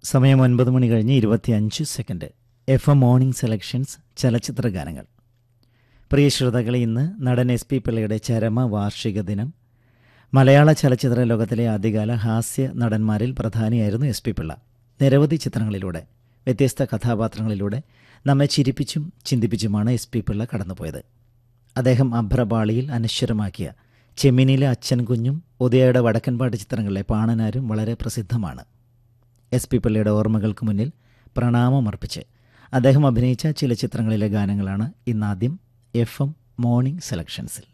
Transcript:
സമയം ഒൻപത് മണി കഴിഞ്ഞ് ഇരുപത്തിയഞ്ച് second F M morning selections ചലച്ചിത്ര ഗാനങ്ങൾ പ്രിയ ശ്രോതാക്കളെ ഇന്ന് നടൻ എസ് പി പിള്ളയുടെ ചരമ വാർഷിക ദിനം മലയാള ചലച്ചിത്ര ലോകത്തിലെ ആദ്യകാല ഹാസ്യ നടന്മാരിൽ പ്രധാനിയായിരുന്നു എസ് പി പിള്ള നിരവധി ചിത്രങ്ങളിലൂടെ വ്യത്യസ്ത കഥാപാത്രങ്ങളിലൂടെ നമ്മെ ചിരിപ്പിച്ചും ചിന്തിപ്പിച്ചുമാണ് എസ് പി പിള്ള കടന്നുപോയത് അദ്ദേഹം അഭ്രപാളിയിൽ അനശ്വരമാക്കിയ ചെമ്മിനിയിലെ അച്ഛൻ കുഞ്ഞും ഉദയയുടെ വടക്കൻപാട്ട് ചിത്രങ്ങളിലെ പാണനാരും വളരെ പ്രസിദ്ധമാണ് എസ് പി പിള്ളയുടെ ഓർമ്മകൾക്ക് മുന്നിൽ പ്രണാമമർപ്പിച്ച് അദ്ദേഹം അഭിനയിച്ച ചില ചിത്രങ്ങളിലെ ഗാനങ്ങളാണ് ഇന്നാദ്യം എഫ് എം മോർണിംഗ് സെലക്ഷൻസിൽ